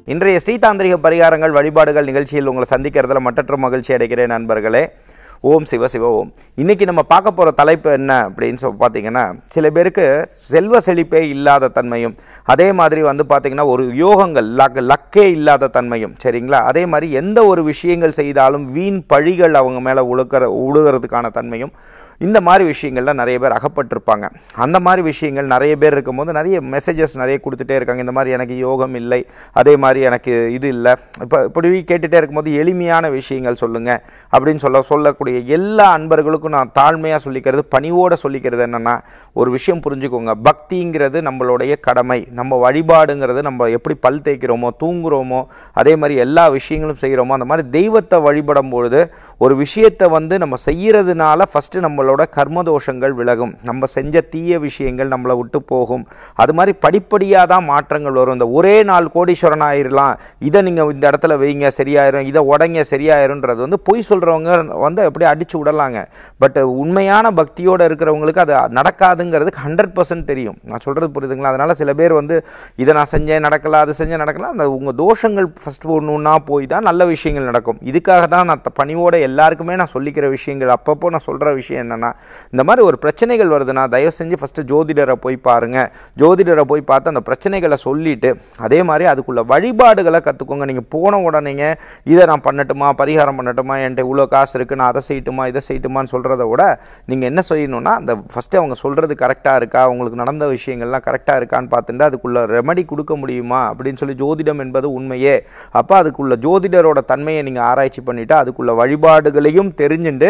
இன்றைய ஸ்ரீதாந்திரிக பரிகாரங்கள் வழிபாடுகள் நிகழ்ச்சியில் உங்களை சந்திக்கிறதுல மற்றற்ற மகிழ்ச்சி அடைகிறேன் நண்பர்களே ஓம் சிவ சிவ ஓம் இன்னைக்கு நம்ம பார்க்க போகிற தலைப்பு என்ன அப்படின்னு சொல்லி பார்த்தீங்கன்னா சில பேருக்கு செல்வ செழிப்பே இல்லாத தன்மையும் அதே மாதிரி வந்து பார்த்தீங்கன்னா ஒரு யோகங்கள் லக் லக்கே இல்லாத தன்மையும் சரிங்களா அதே மாதிரி எந்த ஒரு விஷயங்கள் செய்தாலும் வீண் பழிகள் அவங்க மேலே உழுக்கிற உழுகிறதுக்கான தன்மையும் இந்த மாதிரி விஷயங்கள்ல நிறைய பேர் அகப்பட்டிருப்பாங்க அந்த மாதிரி விஷயங்கள் நிறைய பேர் இருக்கும்போது நிறைய மெசேஜஸ் நிறைய கொடுத்துட்டே இருக்காங்க இந்த மாதிரி எனக்கு யோகம் இல்லை அதே மாதிரி எனக்கு இது இல்லை இப்போ இப்படி கேட்டுகிட்டே இருக்கும்போது எளிமையான விஷயங்கள் சொல்லுங்கள் அப்படின்னு சொல்ல சொல்லக்கூடிய எல்லா அன்பர்களுக்கும் நான் தாழ்மையாக சொல்லிக்கிறது பணிவோடு சொல்லிக்கிறது என்னென்னா ஒரு விஷயம் புரிஞ்சுக்கோங்க பக்திங்கிறது நம்மளுடைய கடமை நம்ம வழிபாடுங்கிறது நம்ம எப்படி பல் தேய்க்கிறோமோ தூங்குறோமோ அதே மாதிரி எல்லா விஷயங்களும் செய்கிறோமோ அந்த மாதிரி தெய்வத்தை வழிபடும் பொழுது ஒரு விஷயத்தை வந்து நம்ம செய்யறதுனால ஃபஸ்ட்டு நம்மளோட கர்மதோஷங்கள் விலகும் நம்ம செஞ்ச தீய விஷயங்கள் நம்மளை விட்டு போகும் அது மாதிரி படிப்படியாக தான் மாற்றங்கள் வரும் இந்த ஒரே நாள் கோடீஸ்வரன் ஆயிரலாம் இதை நீங்கள் இந்த இடத்துல வைங்க சரியாயிரும் இதை உடைங்க சரியாயிரும்ன்றது வந்து பொய் சொல்கிறவங்க வந்து அப்படியே அடிச்சு விடலாங்க பட் உண்மையான பக்தியோடு இருக்கிறவங்களுக்கு அது நடக்காதுங்கிறதுக்கு ஹண்ட்ரட் பர்சன்ட் தெரியும் நான் சொல்கிறது புரியுதுங்களா அதனால் சில பேர் வந்து இதை நான் செஞ்சேன் நடக்கல அது செஞ்சேன் நடக்கல அந்த உங்கள் தோஷங்கள் ஃபஸ்ட்டு ஒன்று ஒன்றா போய் தான் நல்ல விஷயங்கள் நடக்கும் இதுக்காக தான் நான் த- பணிவோட எல்லாருக்குமே நான் சொல்லிக்கிற விஷயங்கள் அப்பப்போ நான் சொல்கிற விஷயம் என்னென்னா இந்த மாதிரி ஒரு பிரச்சனைகள் வருதுன்னா தயவு செஞ்சு ஃபஸ்ட்டு ஜோதிடரை போய் பாருங்கள் ஜோதிடரை போய் பார்த்து அந்த பிரச்சனைகளை சொல்லிட்டு அதே மாதிரி அதுக்குள்ள வழிபாடுகளை கற்றுக்கோங்க நீங்கள் போன உடனேங்க இதை நான் பண்ணட்டுமா பரிகாரம் பண்ணட்டுமா என்கிட்ட இவ்வளோ காசு இருக்குது நான் அதை செய்யட்டுமா இதை செய்யட்டுமான்னு சொல்கிறத விட நீங்கள் என்ன செய்யணும்னா அந்த ஃபஸ்ட்டு அவங்க சொல்கிறது கரெக்டாக இருக்கா அவங்களுக்கு நடந்த விஷயங்கள்லாம் கரெக்டாக இருக்கான்னு பார்த்துட்டு அதுக்குள்ள ரெமடி கொடுக்க முடியுமா அப்படின்னு சொல்லி ஜோதிடம் என்பது உண்மையே அப்போ அதுக்குள்ள ஜோதிடரோட தன்மையை நீங்கள் ஆராய்ச்சி பண்ணிவிட்டு அதுக்குள்ள வழிபாடுகளையும் தெரிஞ்சுட்டு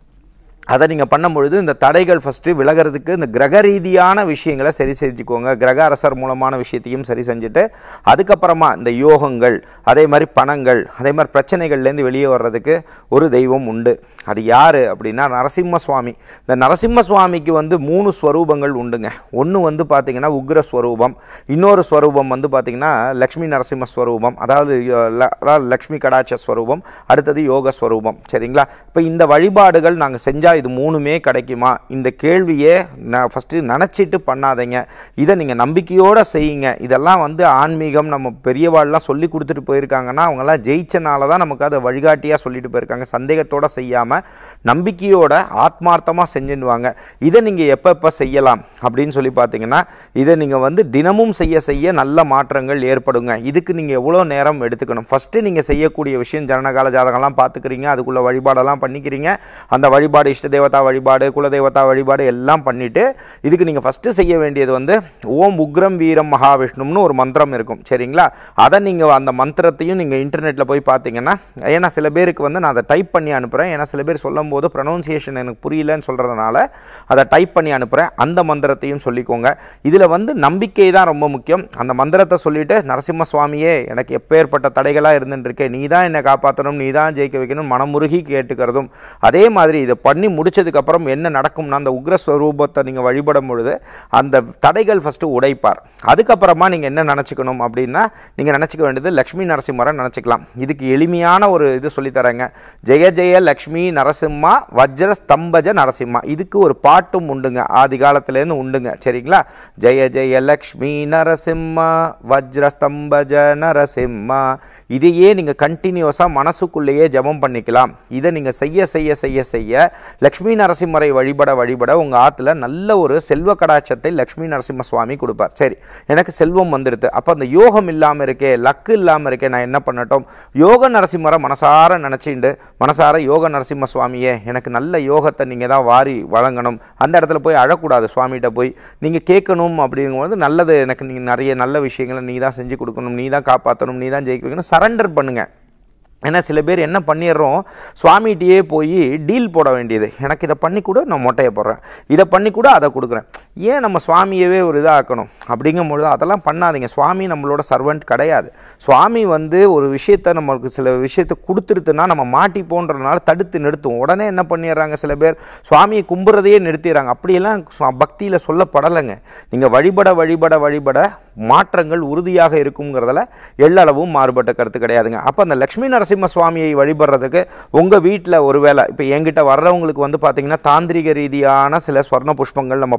அதை நீங்கள் பண்ணும்பொழுது இந்த தடைகள் ஃபஸ்ட்டு விலகிறதுக்கு இந்த கிரக ரீதியான விஷயங்களை சரி செஞ்சுக்கோங்க கிரக அரசர் மூலமான விஷயத்தையும் சரி செஞ்சுட்டு அதுக்கப்புறமா இந்த யோகங்கள் அதே மாதிரி பணங்கள் அதே மாதிரி பிரச்சனைகள்லேருந்து வெளியே வர்றதுக்கு ஒரு தெய்வம் உண்டு அது யார் அப்படின்னா நரசிம்ம சுவாமி இந்த நரசிம்ம சுவாமிக்கு வந்து மூணு ஸ்வரூபங்கள் உண்டுங்க ஒன்று வந்து பார்த்தீங்கன்னா உக்ர ஸ்வரூபம் இன்னொரு ஸ்வரூபம் வந்து பார்த்தீங்கன்னா லக்ஷ்மி நரசிம்ம ஸ்வரூபம் அதாவது யோ- ல- அதாவது லக்ஷ்மி கடாட்ச ஸ்வரூபம் அடுத்தது யோக ஸ்வரூபம் சரிங்களா இப்போ இந்த வழிபாடுகள் நாங்கள் செஞ்சால் இது மூணுமே கிடைக்குமா இந்த கேள்வியே நான் ஃபஸ்ட்டு நினச்சிட்டு பண்ணாதீங்க இதை நீங்கள் நம்பிக்கையோடு செய்யுங்க இதெல்லாம் வந்து ஆன்மீகம் நம்ம பெரியவாள்லாம் சொல்லி கொடுத்துட்டு போயிருக்காங்கன்னா அவங்கெல்லாம் ஜெயிச்சனால தான் நமக்கு அதை வழிகாட்டியாக சொல்லிட்டு போயிருக்காங்க சந்தேகத்தோடு செய்யாமல் நம்பிக்கையோட ஆத்மார்த்தமாக செஞ்சுடுவாங்க இதை நீங்கள் எப்போ எப்போ செய்யலாம் அப்படின்னு சொல்லி பார்த்தீங்கன்னா இதை நீங்கள் வந்து தினமும் செய்ய செய்ய நல்ல மாற்றங்கள் ஏற்படுங்க இதுக்கு நீங்கள் எவ்வளோ நேரம் எடுத்துக்கணும் ஃபஸ்ட்டு நீங்கள் செய்யக்கூடிய விஷயம் ஜனனகால ஜாதகம்லாம் பார்த்துக்கிறீங்க அதுக்குள்ள வழிபாடெல்லாம் பண்ணிக்கிறீங்க அந்த வழிபாடு இஷ்ட தேவதா வழிபாடு குலதெய்வதா வழிபாடு எல்லாம் பண்ணிவிட்டு இதுக்கு நீங்கள் ஃபஸ்ட்டு செய்ய வேண்டியது வந்து ஓம் உக்ரம் வீரம் மகாவிஷ்ணும்னு ஒரு மந்திரம் இருக்கும் சரிங்களா அதை நீங்கள் அந்த மந்திரத்தையும் நீங்கள் இன்டர்நெட்டில் போய் பார்த்தீங்கன்னா ஏன்னா சில பேருக்கு வந்து நான் அதை டைப் பண்ணி அனுப்புகிறேன் ஏன்னா சில பேர் சொல்லும் போது ப்ரொனவுன்சியேஷன் எனக்கு புரியலன்னு சொல்கிறதுனால அதை டைப் பண்ணி அனுப்புகிறேன் அந்த மந்திரத்தையும் சொல்லிக்கோங்க இதில் வந்து நம்பிக்கை தான் ரொம்ப முக்கியம் அந்த மந்திரத்தை சொல்லிட்டு நரசிம்ம சுவாமியே எனக்கு எப்பேற்பட்ட தடைகளாக இருந்துட்டு இருக்கேன் நீ தான் என்னை காப்பாற்றணும் நீ தான் ஜெயிக்க வைக்கணும் மனமுருகி கேட்டுக்கிறதும் அதே மாதிரி இதை பண்ணி முடிச்சதுக்கப்புறம் என்ன நடக்கும்னா அந்த உக்ரஸ்வரூபத்தை நீங்கள் வழிபடும் பொழுது அந்த தடைகள் ஃபஸ்ட்டு உடைப்பார் அதுக்கப்புறமா நீங்கள் என்ன நினச்சிக்கணும் அப்படின்னா நீங்கள் நினச்சிக்க வேண்டியது லக்ஷ்மி நரசிம்மரை நினச்சிக்கலாம் இதுக்கு எளிமையான ஒரு இது சொல்லித்தரேங்க ஜெய ஜெய லக்ஷ்மி நரசிம்மா வஜ்ர ஸ்தம்பஜ நரசிம்மா இதுக்கு ஒரு பாட்டும் உண்டுங்க ஆதி காலத்துலேருந்து உண்டுங்க சரிங்களா ஜெய ஜெய லக்ஷ்மி நரசிம்மா வஜ்ர ஸ்தம்பஜ நரசிம்மா இதையே நீங்கள் கண்டினியூஸாக மனசுக்குள்ளேயே ஜெபம் பண்ணிக்கலாம் இதை நீங்கள் செய்ய செய்ய செய்ய செய்ய லக்ஷ்மி நரசிம்மரை வழிபட வழிபட உங்கள் ஆற்றுல நல்ல ஒரு செல்வ கடாட்சத்தை லக்ஷ்மி நரசிம்ம சுவாமி கொடுப்பார் சரி எனக்கு செல்வம் வந்துடுது அப்போ அந்த யோகம் இல்லாமல் இருக்கே லக்கு இல்லாமல் இருக்கே நான் என்ன பண்ணட்டும் யோக நரசிம்மரை மனசார நினச்சிண்டு மனசார யோக நரசிம்ம சுவாமியே எனக்கு நல்ல யோகத்தை நீங்கள் தான் வாரி வழங்கணும் அந்த இடத்துல போய் அழக்கூடாது சுவாமிகிட்ட போய் நீங்கள் கேட்கணும் அப்படிங்கும்போது நல்லது எனக்கு நீங்கள் நிறைய நல்ல விஷயங்களை நீ தான் செஞ்சு கொடுக்கணும் நீ தான் காப்பாற்றணும் நீ தான் ஜெயிக்க வைக்கணும் சரண்டர் பண்ணுங்கள் ஏன்னா சில பேர் என்ன பண்ணிடுறோம் சுவாமிகிட்டயே போய் டீல் போட வேண்டியது எனக்கு இதை பண்ணி கூட நான் மொட்டையை போடுறேன் இதை பண்ணி கூட அதை கொடுக்குறேன் ஏன் நம்ம சுவாமியவே ஒரு இதாக ஆக்கணும் அப்படிங்கும்பொழுது அதெல்லாம் பண்ணாதீங்க சுவாமி நம்மளோட சர்வெண்ட் கிடையாது சுவாமி வந்து ஒரு விஷயத்த நம்மளுக்கு சில விஷயத்தை கொடுத்துருத்துனா நம்ம மாட்டிப்போன்றதுனால தடுத்து நிறுத்தும் உடனே என்ன பண்ணிடுறாங்க சில பேர் சுவாமியை கும்புறதையே நிறுத்திடுறாங்க அப்படியெல்லாம் பக்தியில் சொல்லப்படலைங்க நீங்கள் வழிபட வழிபட வழிபட மாற்றங்கள் உறுதியாக இருக்குங்கிறதுல எள்ளளவும் மாறுபட்ட கருத்து கிடையாதுங்க அப்போ அந்த லக்ஷ்மி நரசிம்ம சுவாமியை வழிபடுறதுக்கு உங்கள் வீட்டில் ஒருவேளை இப்போ என்கிட்ட வர்றவங்களுக்கு வந்து பார்த்தீங்கன்னா தாந்திரிக ரீதியான சில ஸ்வர்ண புஷ்பங்கள் நம்ம பண்ணி கொடுக்குறோம்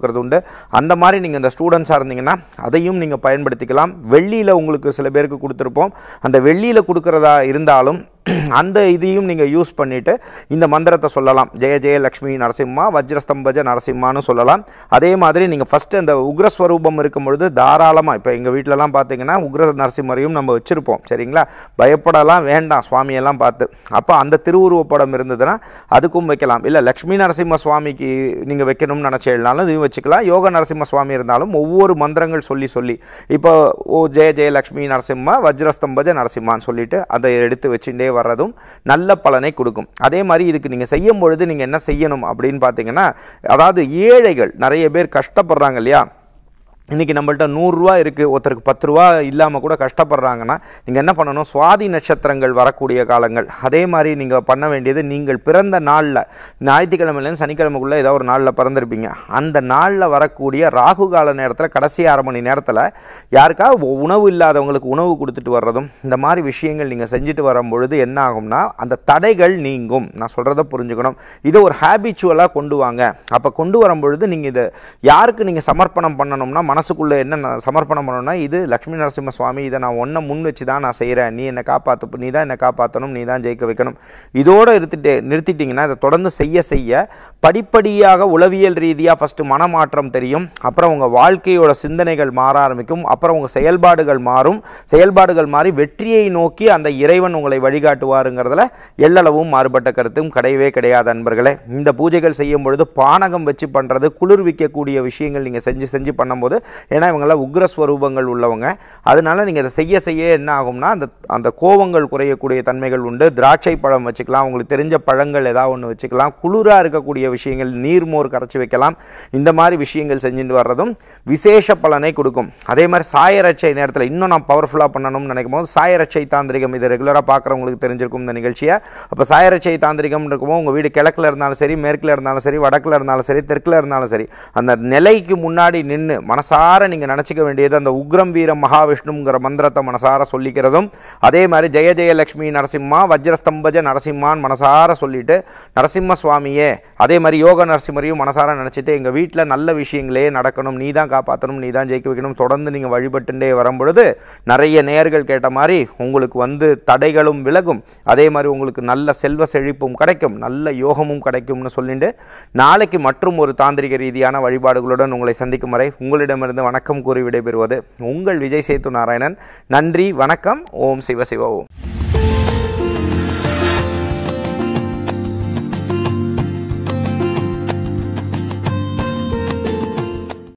கொடுக்கறது உண்டு அந்த மாதிரி நீங்கள் இந்த ஸ்டூடெண்ட்ஸாக இருந்தீங்கன்னா அதையும் நீங்கள் பயன்படுத்திக்கலாம் வெள்ளியில் உங்களுக்கு சில பேருக்கு கொடுத்துருப்போம் அந்த வெள்ளியில் கொடுக்குறதா இருந்தாலும் அந்த இதையும் நீங்கள் யூஸ் பண்ணிவிட்டு இந்த மந்திரத்தை சொல்லலாம் ஜெய ஜெய லக்ஷ்மி நரசிம்மா வஜ்ரஸ்தம்பஜ நரசிம்மான்னு சொல்லலாம் அதே மாதிரி நீங்கள் ஃபஸ்ட்டு அந்த உக்ரஸ்வரூபம் இருக்கும் பொழுது தாராளமாக இப்போ எங்கள் வீட்டிலலாம் பார்த்தீங்கன்னா உக்ர நரசிம்மரையும் நம்ம வச்சுருப்போம் சரிங்களா பயப்படலாம் வேண்டாம் சுவாமியெல்லாம் பார்த்து அப்போ அந்த திருவுருவப் படம் இருந்ததுன்னா அதுக்கும் வைக்கலாம் இல்லை லக்ஷ்மி நரசிம்ம சுவாமிக்கு நீங்கள் வைக்கணும்னு நினச்சேனாலும் இதையும் வச்சுக்கலாம் யோக நரசிம்ம சுவாமி இருந்தாலும் ஒவ்வொரு மந்திரங்கள் சொல்லி சொல்லி இப்போ ஓ ஜெய ஜெய லக்ஷ்மி நரசிம்மா வஜ்ரஸ்தம்பஜ நரசிம்மான்னு சொல்லிட்டு அதை எடுத்து வச்சுட்டே வர்றதும் நல்ல பலனை கொடுக்கும் அதே மாதிரி இதுக்கு நீங்கள் செய்யும் பொழுது நீங்கள் என்ன செய்யணும் அப்படின்னு பார்த்தீங்கன்னா அதாவது ஏழைகள் நிறைய பேர் கஷ்டப்படுறாங்க இல்லையா இன்றைக்கி நம்மள்ட்ட நூறுரூவா இருக்குது ஒருத்தருக்கு பத்து ரூபா இல்லாமல் கூட கஷ்டப்படுறாங்கன்னா நீங்கள் என்ன பண்ணணும் சுவாதி நட்சத்திரங்கள் வரக்கூடிய காலங்கள் அதே மாதிரி நீங்கள் பண்ண வேண்டியது நீங்கள் பிறந்த நாளில் ஞாயிற்றுக்கிழமையிலேருந்து சனிக்கிழமைக்குள்ளே ஏதோ ஒரு நாளில் பிறந்திருப்பீங்க அந்த நாளில் வரக்கூடிய ராகு கால நேரத்தில் கடைசி அரை மணி நேரத்தில் யாருக்கா உணவு இல்லாதவங்களுக்கு உணவு கொடுத்துட்டு வர்றதும் இந்த மாதிரி விஷயங்கள் நீங்கள் செஞ்சுட்டு வரும் பொழுது என்ன ஆகும்னா அந்த தடைகள் நீங்கும் நான் சொல்கிறத புரிஞ்சுக்கணும் இதை ஒரு ஹேபிச்சுவலாக கொண்டு வாங்க அப்போ கொண்டு வரும் பொழுது நீங்கள் இதை யாருக்கு நீங்கள் சமர்ப்பணம் பண்ணணும்னா மனசுக்குள்ளே என்ன நான் சமர்ப்பணம் பண்ணணும்னா இது லக்ஷ்மி நரசிம்ம சுவாமி இதை நான் ஒன்றை முன் வச்சு தான் நான் செய்கிறேன் நீ என்னை காப்பாற்று நீ தான் என்னை காப்பாற்றணும் நீ தான் ஜெயிக்க வைக்கணும் இதோடு இருந்துட்டு நிறுத்திட்டிங்கன்னா இதை தொடர்ந்து செய்ய செய்ய படிப்படியாக உளவியல் ரீதியாக ஃபஸ்ட்டு மனமாற்றம் தெரியும் அப்புறம் உங்கள் வாழ்க்கையோட சிந்தனைகள் மாற ஆரம்பிக்கும் அப்புறம் உங்கள் செயல்பாடுகள் மாறும் செயல்பாடுகள் மாறி வெற்றியை நோக்கி அந்த இறைவன் உங்களை வழிகாட்டுவாருங்கிறதுல எல்லளவும் மாறுபட்ட கருத்தும் கிடையவே கிடையாது அன்பர்களே இந்த பூஜைகள் செய்யும் பொழுது பானகம் வச்சு பண்ணுறது குளிர்விக்கக்கூடிய விஷயங்கள் நீங்கள் செஞ்சு செஞ்சு பண்ணும்போது ஏன்னா இவங்கெல்லாம் உக்ரஸ்வரூபங்கள் உள்ளவங்க அதனால நீங்கள் அதை செய்ய செய்ய என்ன ஆகும்னா அந்த அந்த கோவங்கள் குறையக்கூடிய தன்மைகள் உண்டு திராட்சை பழம் வச்சுக்கலாம் உங்களுக்கு தெரிஞ்ச பழங்கள் ஏதாவது ஒன்று வச்சுக்கலாம் குளிராக இருக்கக்கூடிய விஷயங்கள் நீர்மோர் கரைச்சி வைக்கலாம் இந்த மாதிரி விஷயங்கள் செஞ்சுட்டு வர்றதும் விசேஷ பலனை கொடுக்கும் அதே மாதிரி சாயரட்சை நேரத்தில் இன்னும் நான் பவர்ஃபுல்லாக பண்ணணும்னு நினைக்கும் போது சாயரட்சை தாந்திரிகம் இதை ரெகுலராக பார்க்குறவங்களுக்கு தெரிஞ்சிருக்கும் இந்த நிகழ்ச்சியை அப்போ சாயரட்சை தாந்திரிகம் இருக்கும்போது உங்கள் வீடு கிழக்கில் இருந்தாலும் சரி மேற்கில் இருந்தாலும் சரி வடக்கில் இருந்தாலும் சரி தெற்கில் இருந்தாலும் சரி அந்த நிலைக்கு முன்னாடி நின்று மனசார நீங்கள் நினச்சிக்க வேண்டியது அந்த உக்ரம் வீரம் மகாவிஷ்ணுங்கிற மந்திரத்தை மனசார சொல்லிக்கிறதும் அதே மாதிரி ஜெய ஜெய லக்ஷ்மி நரசிம்மா வஜ்ரஸ்தம்பஜ நரசிம்மான் மனசார சொல்லிட்டு நரசிம்ம சுவாமியே அதே மாதிரி யோக நரசிம்மரையும் மனசார நினச்சிட்டு எங்கள் வீட்டில் நல்ல விஷயங்களே நடக்கணும் நீ தான் காப்பாற்றணும் நீ தான் ஜெயிக்க வைக்கணும் தொடர்ந்து நீங்கள் வழிபட்டுட்டே வரும்பொழுது நிறைய நேர்கள் கேட்ட மாதிரி உங்களுக்கு வந்து தடைகளும் விலகும் அதே மாதிரி உங்களுக்கு நல்ல செல்வ செழிப்பும் கிடைக்கும் நல்ல யோகமும் கிடைக்கும்னு சொல்லிட்டு நாளைக்கு மற்றும் ஒரு தாந்திரிக ரீதியான வழிபாடுகளுடன் உங்களை சந்திக்கும் வரை உங்களிடமிருந்து வணக்கம் கூறி விடைபெறுவது உங்கள் விஜய் சேத்து நாராயணன் நன்றி வணக்கம் ஓம் சிவ சிவ ஓம்